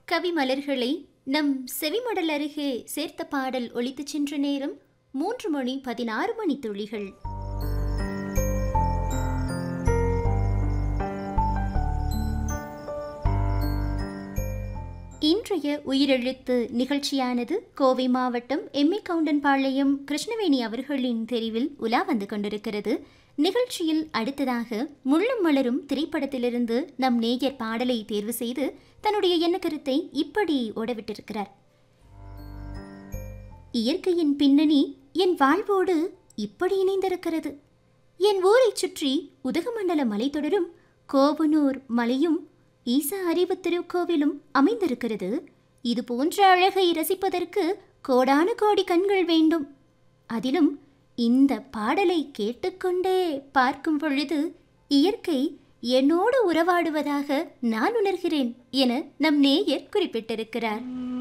கவி மலர்களை நம் செவிமடல் அருகே சேர்த்த பாடல் ஒலித்துச் சென்ற நேரம் மூன்று மணி பதினாறு மணி துளிகள் இன்றைய உயிரெழுத்து நிகழ்ச்சியானது கோவை மாவட்டம் எம்ஏ கவுண்டன்பாளையம் கிருஷ்ணவேணி அவர்களின் தெரிவில் உலா வந்து கொண்டிருக்கிறது நிகழ்ச்சியில் அடுத்ததாக முள்ளும் மலரும் திரைப்படத்திலிருந்து நம் நேயர் பாடலை தேர்வு செய்து தன்னுடைய எண்ண கருத்தை இப்படி ஓடவிட்டிருக்கிறார் இயற்கையின் பின்னணி என் வாழ்வோடு இப்படி இணைந்திருக்கிறது என் ஊரைச் சுற்றி உதகமண்டல மலைத்தொடரும் கோவனூர் மலையும் ஈசா அறிவு திருக்கோவிலும் அமைந்திருக்கிறது இது போன்ற அழகை ரசிப்பதற்கு கோடான கோடி கண்கள் வேண்டும் அதிலும் இந்த பாடலை கேட்டுக்கொண்டே பார்க்கும் பொழுது இயற்கை என்னோடு உறவாடுவதாக நான் உணர்கிறேன் என நம் நேயர் குறிப்பிட்டிருக்கிறார்